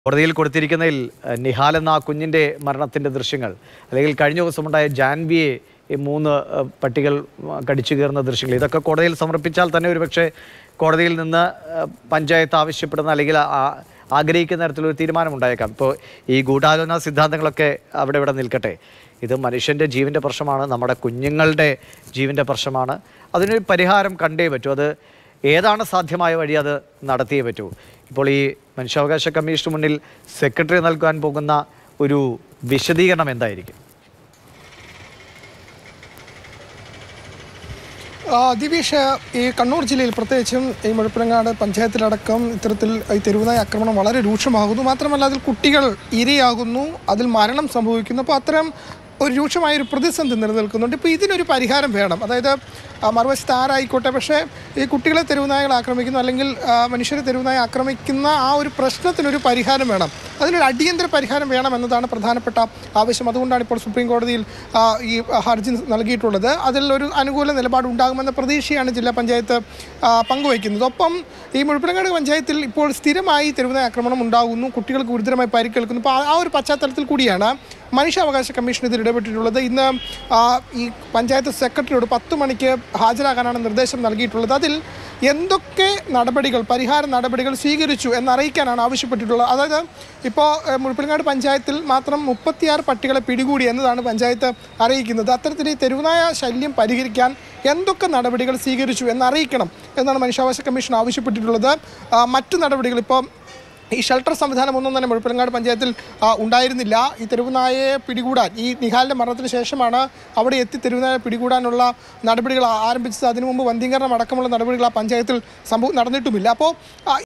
കോടതിയിൽ കൊടുത്തിരിക്കുന്നതിൽ അഹ്, നിഹാൽ എന്ന ആ കുഞ്ഞിൻ്റെ മരണത്തിൻ്റെ ദൃശ്യങ്ങൾ അല്ലെങ്കിൽ കഴിഞ്ഞ ദിവസമുണ്ടായ ജാൻവിയെ ഈ മൂന്ന് അഹ്, പട്ടികൾ അഹ്, കടിച്ചു കയറുന്ന ദൃശ്യങ്ങൾ ഇതൊക്കെ കോടതിയിൽ സമർപ്പിച്ചാൽ തന്നെ ഒരുപക്ഷെ കോടതിയിൽ നിന്ന് അഹ്, പഞ്ചായത്ത് ആവശ്യപ്പെടുന്ന അല്ലെങ്കിൽ ആ- ആഗ്രഹിക്കുന്ന തരത്തിലൊരു തീരുമാനമുണ്ടായേക്കാം ഇപ്പോൾ ഈ ഗൂഢാലോചന സിദ്ധാന്തങ്ങളൊക്കെ അവിടെ ഇവിടെ നിൽക്കട്ടെ ഇത് മനുഷ്യൻ്റെ ജീവൻ്റെ പ്രശ്നമാണ് നമ്മുടെ കുഞ്ഞുങ്ങളുടെ ജീവൻ്റെ പ്രശ്നമാണ് അതിനൊരു പരിഹാരം കണ്ടേ പറ്റൂ അത് ഏതാണ് സാധ്യമായ വഴി അത് നടത്തിയേ പറ്റൂ ഇപ്പോൾ ഈ മനുഷ്യാവകാശ കമ്മീഷന് മുന്നിൽ സെക്രട്ടറി നൽകാൻ പോകുന്ന ഒരു വിശദീകരണം എന്തായിരിക്കും ആ, ദിവീഷ് ഈ കണ്ണൂർ ജില്ലയിൽ പ്രത്യേകിച്ചും ഈ മുഴപ്പിലങ്ങാട് പഞ്ചായത്തിലടക്കം ഇത്തരത്തിൽ ഈ തെരുവുനായ ആക്രമണം വളരെ രൂക്ഷമാകുന്നു മാത്രമല്ല അതിൽ കുട്ടികൾ ഇരയാകുന്നു അതിൽ മരണം സംഭവിക്കുന്നു അപ്പോൾ അത്തരം ഒരു രൂക്ഷമായ ഒരു പ്രതിസന്ധി നിലനിൽക്കുന്നുണ്ട് ഇപ്പോൾ ഇതിനൊരു പരിഹാരം വേണം അതായത് ആ, മറുവശത്ത് ആരായിക്കോട്ടെ പക്ഷേ ഈ കുട്ടികളെ തെരുവുനായകൾ ആക്രമിക്കുന്നു അല്ലെങ്കിൽ ആ, മനുഷ്യരെ തെരുവുനായ ആക്രമിക്കുന്ന ആ ഒരു പ്രശ്നത്തിനൊരു പരിഹാരം വേണം അതിനൊരു അടിയന്തര പരിഹാരം വേണം എന്നതാണ് പ്രധാനപ്പെട്ട ആവശ്യം അതുകൊണ്ടാണ് ഇപ്പോൾ സുപ്രീം കോടതിയിൽ ആ, ഈ ഹർജി നൽകിയിട്ടുള്ളത് അതിൽ ഒരു അനുകൂല നിലപാട് ഉണ്ടാകുമെന്ന പ്രതീക്ഷയാണ് ജില്ലാ പഞ്ചായത്ത് ആ, പങ്കുവയ്ക്കുന്നത് ഒപ്പം ഈ മുഴപ്പിലങ്ങാട് പഞ്ചായത്തിൽ ഇപ്പോൾ സ്ഥിരമായി തെരുവുനായ ആക്രമണം ഉണ്ടാകുന്നു കുട്ടികൾക്ക് ഗുരുതരമായി പരിക്കേൽക്കുന്നു അപ്പോൾ ആ- ആ ഒരു പശ്ചാത്തലത്തിൽ കൂടിയാണ് മനുഷ്യാവകാശ കമ്മീഷൻ ഇതിൽ ഇടപെട്ടിട്ടുള്ളത് ഇന്ന് ആ, ഈ പഞ്ചായത്ത് സെക്രട്ടറിയോട് പത്ത് മണിക്ക് ഹാജരാകാനാണ് നിർദ്ദേശം നൽകിയിട്ടുള്ളത് അതിൽ എന്തൊക്കെ നടപടികൾ പരിഹാര നടപടികൾ സ്വീകരിച്ചു എന്നറിയിക്കാനാണ് ആവശ്യപ്പെട്ടിട്ടുള്ളത് അതായത് ഇപ്പോൾ ഏഹ്, മുഴപ്പിലങ്ങാട് പഞ്ചായത്തിൽ മാത്രം മുപ്പത്തിയാറ് പട്ടികളെ പിടികൂടി എന്നതാണ് പഞ്ചായത്ത് അറിയിക്കുന്നത് അത്തരത്തിൽ ഈ തെരുവുനായ ശല്യം പരിഹരിക്കാൻ എന്തൊക്കെ നടപടികൾ സ്വീകരിച്ചു എന്നറിയിക്കണം എന്നാണ് മനുഷ്യാവകാശ കമ്മീഷൻ ആവശ്യപ്പെട്ടിട്ടുള്ളത് ആ, മറ്റു നടപടികൾ ഇപ്പോൾ ഈ ഷെൽട്ടർ സംവിധാനം ഒന്നും തന്നെ മുഴപ്പിലങ്ങാട് പഞ്ചായത്തിൽ ആ, ഉണ്ടായിരുന്നില്ല ഈ തെരുവുനായയെ പിടികൂടാൻ ഈ നിഹാലിൻ്റെ മരണത്തിന് ശേഷമാണ് അവിടെ എത്തി തെരുവുനായ പിടികൂടാനുള്ള നടപടികൾ ആ- ആരംഭിച്ചത് അതിനു മുമ്പ് വന്ധീകരണം അടക്കമുള്ള നടപടികൾ ആ പഞ്ചായത്തിൽ സംഭവം നടന്നിട്ടുമില്ല അപ്പോൾ ആ,